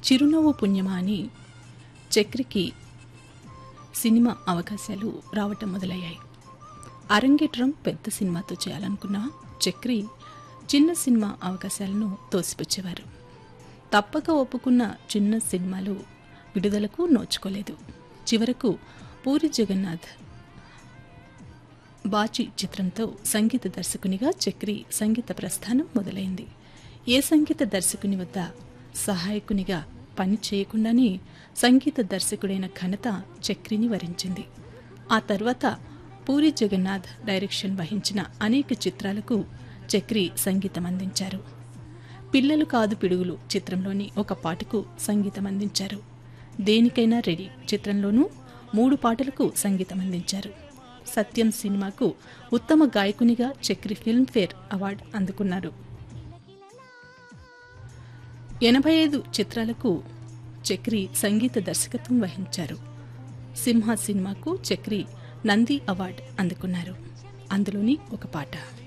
చిరునవ్వు పుణ్యమా అని చక్రికి సినిమా అవకాశాలు రావటం మొదలయ్యాయి అరంగేట్రం పెద్ద సినిమాతో చేయాలనుకున్న చక్రి చిన్న సినిమా అవకాశాలను తోసిపుచ్చేవారు తప్పక ఒప్పుకున్న చిన్న సినిమాలు విడుదలకు నోచుకోలేదు చివరకు పూరి జగన్నాథ్ బాచి చిత్రంతో సంగీత దర్శకునిగా చక్రి సంగీత ప్రస్థానం మొదలైంది ఏ సంగీత దర్శకుని వద్ద సహాయకునిగా పని చేయకుండానే సంగీత దర్శకుడైన ఘనత చక్రిని వరించింది ఆ తర్వాత పూరి జగన్నాథ్ డైరెక్షన్ వహించిన అనేక చిత్రాలకు చక్రి సంగీతం అందించారు పిల్లలు కాదు పిడుగులు చిత్రంలోని ఒక పాటకు సంగీతం అందించారు దేనికైనా రెడీ చిత్రంలోనూ మూడు పాటలకు సంగీతం అందించారు సత్యం సినిమాకు ఉత్తమ గాయకునిగా చక్రి ఫిల్మ్ఫేర్ అవార్డు అందుకున్నారు ఎనభై ఐదు చిత్రాలకు చక్రి సంగీత దర్శకత్వం వహించారు సింహ సినిమాకు చక్రి నంది అవార్డు అందుకున్నారు అందులోని ఒక పాట